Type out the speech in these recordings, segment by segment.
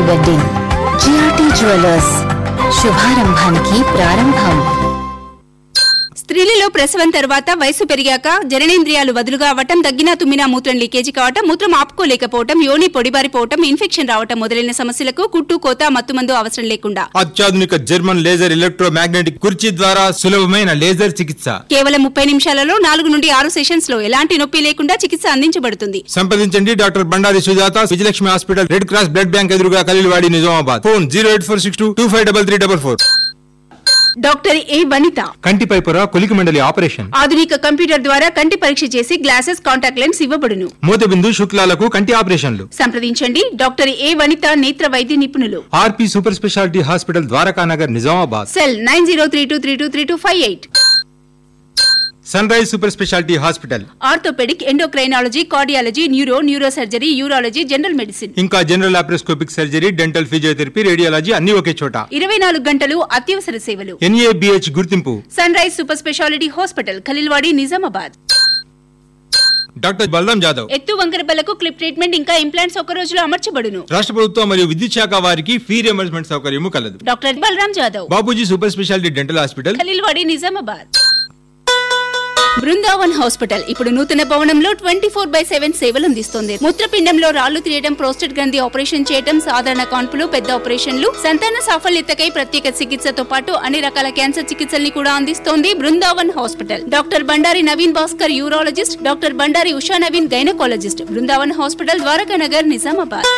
wedding GRT jewellers శుభారంభానికి ప్రారంభం స్త్రీలలో ప్రసవం తర్వాత వయసు పెరిగాక జననేంద్రియాలు వదులుగా అవ్వటం దగ్గినా తుమ్మినా మూత్రం లీకేజీ కావటం మూత్రం ఆపుకోలేకపోవటం యోని పొడిబారిపోవటం ఇన్ఫెక్షన్ రావటం మొదలైన సమస్యలకు కుట్టు కోత మత్తుమందు అవసరం లేకుండా అత్యాధునిక జర్మన్ లేజర్ ఎలక్ట్రో మ్యాగ్నెటిక్ కుర్చీ ద్వారా సులభమైన లేజర్ చికిత్స కేవలం ముప్పై నిమిషాలలో నాలుగు నుండి ఆరు సెషన్స్ లో ఎలాంటి నొప్పి లేకుండా చికిత్స అందించబడుతుంది సంప్రదించండి doctor Bandari Sujatha Vijayalakshmi hospital red cross blood bank ఎదురుగా Khaleelwadi Nizamabad phone zero eight four six two two five double three double four doctor A Vanitha కంటిపై పొర కొలికి మండలి ఆపరేషన్ ఆధునిక కంప్యూటర్ ద్వారా కంటి పరీక్ష చేసి గ్లాసెస్ కాంటాక్ట్ లెన్స్ ఇవ్వబడును మూతబిందు శుక్లాలకు కంటి ఆపరేషన్లు సంప్రదించండి డాక్టర్ ఏ వనిత నేత్ర వైద్య నిపుణులు RP super speciality hospital Dwarakanagar Nizamabad cell nine zero three two three two three two five eight sunrise super speciality hospital orthopaedic endocrinology cardiology neuro neuro surgery urology general medicine ఇంకా general laparoscopic surgery dental physiotherapy radiology అన్ని ఒకే చోట ఇరవై నాలుగు గంటలు అత్యవసర సేవలు NABH గుర్తింపు sunrise super speciality hospital Khaleelwadi Nizamabad doctor Balaram Jadhav ఎత్తు వంకరబలకు క్లిప్ ట్రీట్మెంట్ ఇంకా ఇంప్లాంట్స్ ఒక రోజులో అమర్చబడును రాష్ట్ర ప్రభుత్వం మరియు విద్యుత్ శాఖ వారికి ఫీ రియంబర్స్మెంట్ సౌకర్యము కలదు doctor Balaram Jadhav Bapuji super speciality dental hospital Khaleelwadi Nizamabad Brindavan hospital ఇప్పుడు నూతన భవనంలో ట్వంటీ ఫోర్ బై సెవెన్ సేవలు అందిస్తుంది మూత్రపిండంలో రాళ్లు తీయడం ప్రోస్టేట్ గ్రంథి ఆపరేషన్ చేయడం సాధారణ కాన్పులు పెద్ద ఆపరేషన్లు సంతాన సాఫల్యతకై ప్రత్యేక చికిత్సతో పాటు అన్ని రకాల క్యాన్సర్ చికిత్సల్ని కూడా అందిస్తోంది Brindavan hospital doctor Bandari Naveen Bhaskar urologist doctor Bandari Usha Naveen gynaecologist Brindavan hospital Dwaraka Nagar Nizamabad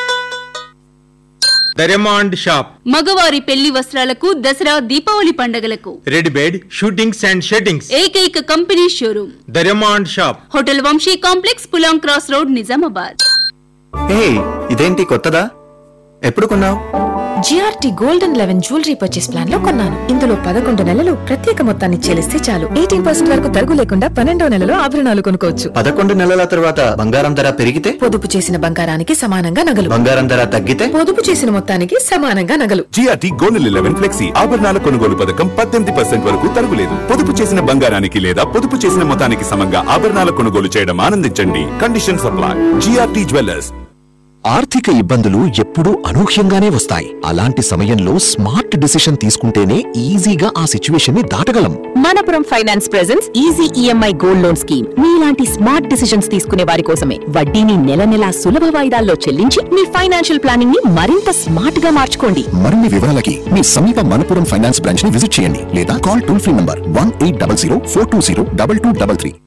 the Raymond shop మగవారి పెళ్లి వస్త్రాలకు దసరా దీపావళి పండగలకు red bed suitings and shirtings ఏకైక company showroom the Raymond shop hotel Vamshi complex Pulang cross road Nizamabad hey ఇదేంటి కొత్తదా ఎప్పుడు కొన్నావు GRT gold and eleven jewellery purchase plan లో కొన్నాను ఇందులో పదకొండు నెలలు ప్రత్యేక మొత్తాన్ని చెల్లిస్తే చాలు ఎయిటీన్ పర్సెంట్ వరకు తరుగు లేకుండా పన్నెండో నెలలో ఆభరణాలు కొనుక్కోవచ్చు పదకొండు నెలల తర్వాత బంగారం ధర పెరిగితే పొదుపు చేసిన బంగారానికి సమానంగా నగలు బంగారం ధర తగ్గితే పొదుపు చేసిన మొత్తానికి సమానంగా నగలు జిఆర్టీ గోల్డ్ లెవెన్ ఫ్లెక్సీ ఆభరణాల కొనుగోలు పథకం పద్దెనిమిది పర్సెంట్ వరకు తరుగులేదు పొదుపు చేసిన బంగారానికి లేదా పొదుపు చేసిన మొత్తానికి సమంగా ఆభరణాల కొనుగోలు చేయడం ఆనందించండి కండిషన్ సప్లై జిఆర్టీ జ్యువెలర్స్ ఆర్థిక ఇబ్బందులు ఎప్పుడూ అనూహ్యంగానే వస్తాయి అలాంటి సమయంలో స్మార్ట్ డిసిషన్ తీసుకుంటేనే ఈజీగా ఆ సిచ్యువేషన్ ని దాటగలం Manappuram finance presents easy EMI gold loan scheme మీలాంటి స్మార్ట్ డిసిషన్స్ తీసుకునే వారి కోసమే వడ్డీని నెల నెలా సులభ వాయిదాల్లో చెల్లించి మీ ఫైనాన్షియల్ ప్లానింగ్ ని మరింత స్మార్ట్ గా మార్చుకోండి మరిన్ని వివరాలకి మీ సమీప మనపురం ఫైనాన్స్ బ్రాంచ్ ని విజిట్ చేయండి లేదా call toll free number one eight double zero four two zero double two double three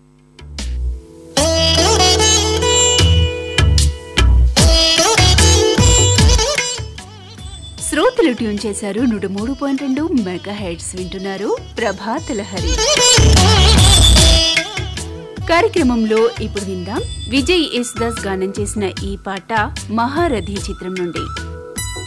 శ్రోతలు ట్యూన్ చేశారు నూట మూడు పాయింట్ రెండు మెగా హెడ్స్ వింటున్నారు ప్రభాత లహరి కార్యక్రమంలో ఇప్పుడు విందాం విజయ్ యేసుదాస్ గానం చేసిన ఈ పాట మహారథి చిత్రం నుండి